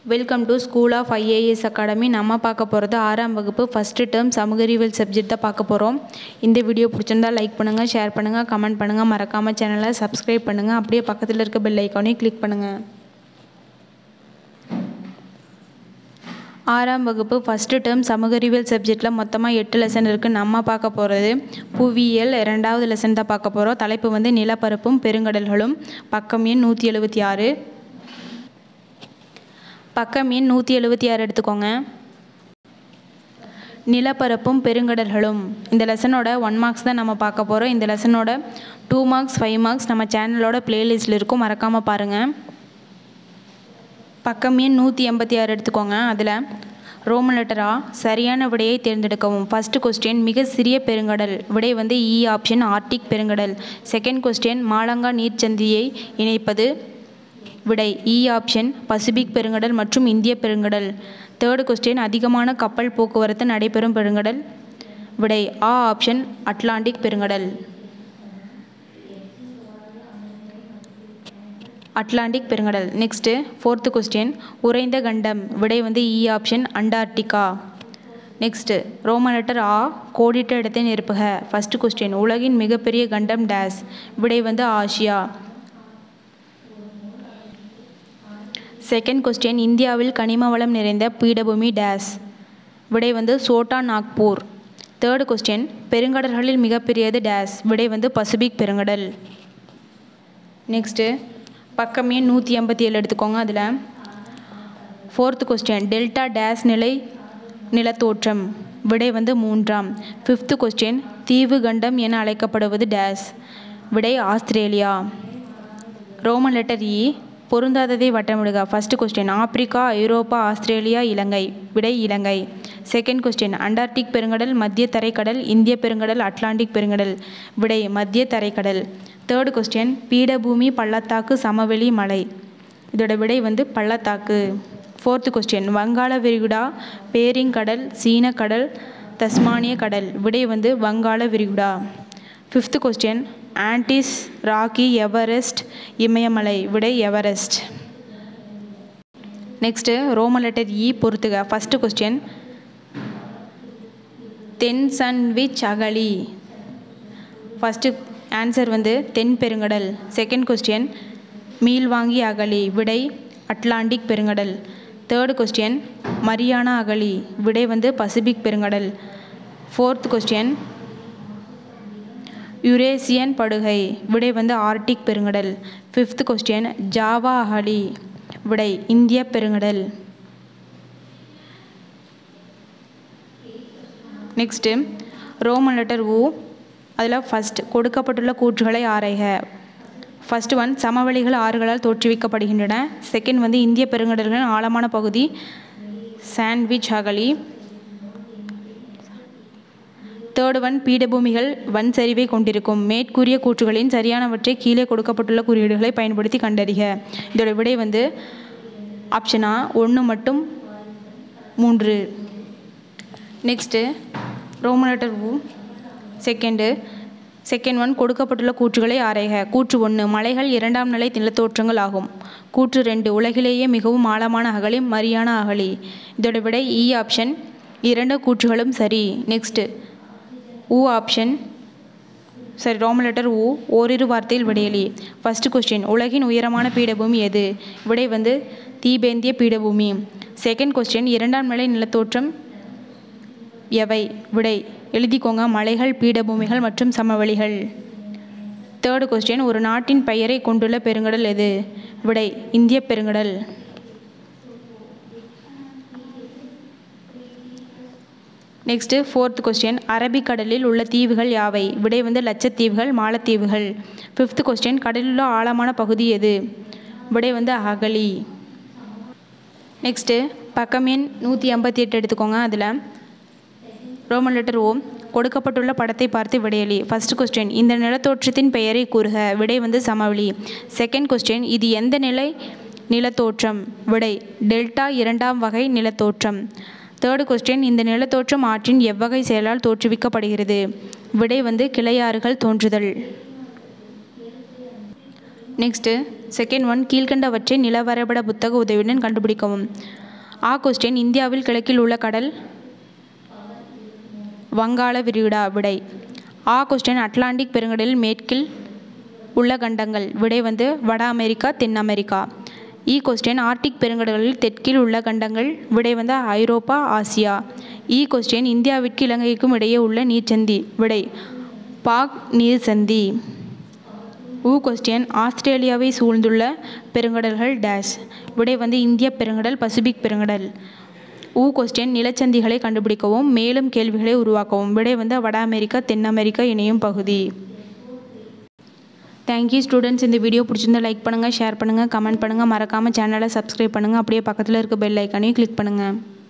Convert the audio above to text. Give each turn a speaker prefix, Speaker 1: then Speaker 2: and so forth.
Speaker 1: welcome to school of IAS academy நம்ம பார்க்க போகிறது ஆறாம் வகுப்பு ஃபஸ்ட்டு டேர்ம் சமூக அறிவியல் சப்ஜெக்ட் தான் பார்க்க போகிறோம் இந்த வீடியோ பிடிச்சிருந்தா லைக் பண்ணுங்கள் ஷேர் பண்ணுங்கள் கமெண்ட் பண்ணுங்கள் மறக்காமல் சேனலை சப்ஸ்கிரைப் பண்ணுங்கள் அப்படியே பக்கத்தில் இருக்க பெல் ஐக்கானையும் கிளிக் பண்ணுங்கள் ஆறாம் வகுப்பு ஃபஸ்ட்டு டேர்ம் சமூக அறிவியல் சப்ஜெக்டில் மொத்தமாக எட்டு லெசன் இருக்குது நம்ம பார்க்க போகிறது புவியியல் ரெண்டாவது லெசன் தான் பார்க்க போகிறோம் தலைப்பு வந்து நிலப்பரப்பும் பெருங்கடல்களும் பக்கம் எண் நூற்றி எழுபத்தி ஆறு பக்கம் எண் நூற்றி எழுபத்தி ஆறு எடுத்துக்கோங்க நிலப்பரப்பும் பெருங்கடல்களும் இந்த லெசனோட ஒன் மார்க்ஸ் தான் நம்ம பார்க்க போகிறோம் இந்த லெசனோட டூ மார்க்ஸ் ஃபைவ் மார்க்ஸ் நம்ம சேனலோட பிளேலிஸ்ட்டில் இருக்கும் மறக்காமல் பாருங்கள் பக்கம் எண் நூற்றி எண்பத்தி ஆறு எடுத்துக்கோங்க அதில் ரோமன் லெட்டரா சரியான விடையை தேர்ந்தெடுக்கவும் ஃபஸ்ட்டு கொஸ்டின் மிக சிறிய பெருங்கடல் விடை வந்து இ ஆப்ஷன் ஆர்டிக் பெருங்கடல் செகண்ட் கொஸ்டின் மாலங்கா நீர்ச்சந்தியை இணைப்பது விடை இ ஆப்ஷன் பசிபிக் பெருங்கடல் மற்றும் இந்திய பெருங்கடல் தேர்டு கொஸ்டின் அதிகமான கப்பல் போக்குவரத்து நடைபெறும் பெருங்கடல் விடை ஆ ஆப்ஷன் அட்லாண்டிக் பெருங்கடல் அட்லாண்டிக் பெருங்கடல் நெக்ஸ்ட்டு ஃபோர்த்து கொஸ்டின் உறைந்த கண்டம் விடை வந்து இ option Antarctica next Roman letter ஆ கோடிட்ட இடத்தை நிரப்புக ஃபஸ்ட்டு கொஸ்டின் உலகின் மிகப்பெரிய கண்டம் டேஸ் விடை வந்து ஆசியா செகண்ட் கொஸ்டின் இந்தியாவில் கனிம வளம் நிறைந்த பீடபூமி டேஸ் விடை வந்து சோட்டா நாக்பூர் தேர்டு கொஸ்டின் பெருங்கடல்களில் மிகப்பெரியது டேஸ் விடை வந்து பசிபிக் பெருங்கடல் நெக்ஸ்ட்டு பக்கம் எண் நூற்றி எண்பத்தி ஏழு எடுத்துக்கோங்க அதில் ஃபோர்த்து கொஸ்டின் டெல்டா டேஸ் நிலை நிலத்தோற்றம் விடை வந்து மூன்றாம் ஃபிஃப்த்து கொஸ்டின் தீவு கண்டம் என அழைக்கப்படுவது டேஸ் விடை ஆஸ்திரேலியா ரோமன் லெட்டர் இ பொருந்தாததை வட்டமிடுக ஃபஸ்ட்டு கொஸ்டின் ஆப்பிரிக்கா ஐரோப்பா ஆஸ்திரேலியா இலங்கை விடை இலங்கை செகண்ட் கொஸ்டின் அண்டார்டிக் பெருங்கடல் மத்திய தரைக்கடல் இந்திய பெருங்கடல் அட்லாண்டிக் பெருங்கடல் விடை மத்திய தரைக்கடல் தேர்டு கொஸ்டின் பீடபூமி பள்ளத்தாக்கு சமவெளி மலை இதோட விடை வந்து பள்ளத்தாக்கு ஃபோர்த்து கொஸ்டின் வங்காள விரிகுடா பேரிங் கடல் சீன கடல் தஸ்மானிய கடல் விடை வந்து வங்காள விரிகுடா fifth question Andes Rocky Everest இமயமலை விடை எவரெஸ்ட் நெக்ஸ்ட்டு ரோமன் லெட்டர் இ பொறுத்துக ஃபஸ்ட்டு கொஸ்டின் தென் சன்விச் அகலி ஃபஸ்ட்டு ஆன்சர் வந்து தென் பெருங்கடல் செகண்ட் கொஸ்டின் மீள் வாங்கி அகலி விடை அட்லாண்டிக் பெருங்கடல் தேர்டு கொஸ்டின் மரியானா அகலி விடை வந்து பசிபிக் பெருங்கடல் ஃபோர்த் கொஸ்டின் யுரேசியன் படுகை விடை வந்து ஆர்டிக் பெருங்கடல் ஃபிஃப்த் கொஸ்டின் ஜாவா அகலி விடை இந்திய பெருங்கடல் நெக்ஸ்ட்டு ரோமன் லெட்டர் ஊ அதில் ஃபஸ்ட் கொடுக்கப்பட்டுள்ள கூற்றுகளை ஆராய்க ஃபஸ்ட் ஒன் சமவெளிகள் ஆறுகளால் தோற்றுவிக்கப்படுகின்றன செகண்ட் வந்து இந்திய பெருங்கடல்களின் ஆழமான பகுதி சாண்ட்விச் அகலி தேர்டு ஒன் பீடபூமிகள் வன் சரிவை கொண்டிருக்கும் மேற்கூறிய கூற்றுகளின் சரியானவற்றை கீழே கொடுக்கப்பட்டுள்ள குறியீடுகளை பயன்படுத்தி கண்டறிக இதோட விடை வந்து ஆப்ஷனா ஒன்று மட்டும் மூன்று நெக்ஸ்ட்டு ரோமன் லெட்டர் ஊ செகண்டு செகண்ட் ஒன் கொடுக்கப்பட்டுள்ள கூற்றுகளை ஆராய்க கூற்று ஒன்று மலைகள் இரண்டாம் நிலை நிலத்தோற்றங்கள் ஆகும் கூற்று ரெண்டு உலகிலேயே மிகவும் ஆழமான அகலி மரியான அகலி இதோட விடை இ ஆப்ஷன் இரண்டு கூற்றுகளும் சரி நெக்ஸ்ட்டு ஊ ஆப்ஷன் சரி ரோமன் லெட்டர் ஊ ஓரிரு வார்த்தையில் விடையலி ஃபஸ்ட்டு கொஸ்டின் உலகின் உயரமான பீடபூமி எது விடை வந்து தீபேந்திய பீடபூமி செகண்ட் கொஸ்டின் இரண்டாம் நிலை நிலத்தோற்றம் எவை விடை எழுதிக்கோங்க மலைகள் பீடபூமிகள் மற்றும் சமவெளிகள் தேர்டு கொஸ்டின் ஒரு நாட்டின் பெயரை கொண்டுள்ள பெருங்கடல் எது விடை இந்திய பெருங்கடல் நெக்ஸ்ட்டு ஃபோர்த் கொஸ்டின் அரபிக்கடலில் உள்ள தீவுகள் யாவை விடை வந்து லட்சத்தீவுகள் மாலத்தீவுகள் ஃபிஃப்த் கொஸ்டின் கடலில் ஆழமான பகுதி எது விடை வந்து அகலி நெக்ஸ்ட்டு பக்கம் எண் நூற்றி ஐம்பத்தி எட்டு எடுத்துக்கோங்க அதில் ரோமன் லெட்டர் ஓ கொடுக்கப்பட்டுள்ள படத்தை பார்த்து விடையளி ஃபஸ்ட் கொஸ்டின் இந்த நிலத்தோற்றத்தின் பெயரை கூறுக விடை வந்து சமவெளி செகண்ட் கொஸ்டின் இது எந்த நிலை நிலத்தோற்றம் விடை டெல்டா இரண்டாம் வகை நிலத்தோற்றம் தேர்டு கொஸ்டின் இந்த நிலத்தோற்றம் ஆற்றின் எவ்வகை செயலால் தோற்றுவிக்கப்படுகிறது விடை வந்து கிளையாறுகள் தோன்றுதல் நெக்ஸ்ட்டு செகண்ட் ஒன் கீழ்கண்டவற்றை நிலவரைபட புத்தக உதவியுடன் கண்டுபிடிக்கவும் ஆ கொஸ்டின் இந்தியாவில் கிழக்கில் உள்ள கடல் வங்காள விரிகுடா விடை ஆ கொஸ்டின் அட்லாண்டிக் பெருங்கடலில் மேற்கில் உள்ள கண்டங்கள் விடை வந்து வட அமெரிக்கா தென் அமெரிக்கா இ கொஸ்டின் ஆர்டிக் பெருங்கடலில் தெற்கில் உள்ள கண்டங்கள் விடை வந்து ஐரோப்பா ஆசியா இ கொஸ்டின் இந்தியாவிற்கு இலங்கைக்கும் இடையே உள்ள நீர்ச்சந்தி விடை பாக் நீர்சந்தி ஊ கொஸ்டின் ஆஸ்திரேலியாவை சூழ்ந்துள்ள பெருங்கடல்கள் டேஷ் விடை வந்து இந்திய பெருங்கடல் பசிபிக் பெருங்கடல் ஊ கொஸ்டின் நிலச்சந்திகளை கண்டுபிடிக்கவும் மேலும் கேள்விகளை உருவாக்கவும் விடை வந்து வட அமெரிக்கா தென் அமெரிக்கா இணையும் பகுதி தேங்க்யூ ஸ்டூடெண்ட்ஸ் இந்த வீடியோ பிடிச்சிருந்தா லைக் பண்ணுங்கள் ஷேர் பண்ணுங்கள் கமெண்ட் பண்ணுங்கள் மறக்காமல் சேனலை சப்ஸ்கிரைப் பண்ணுங்கள் அப்படியே பக்கத்தில் இருக்க பெல் ஐக்கானையும் கிளிக் பண்ணுங்கள்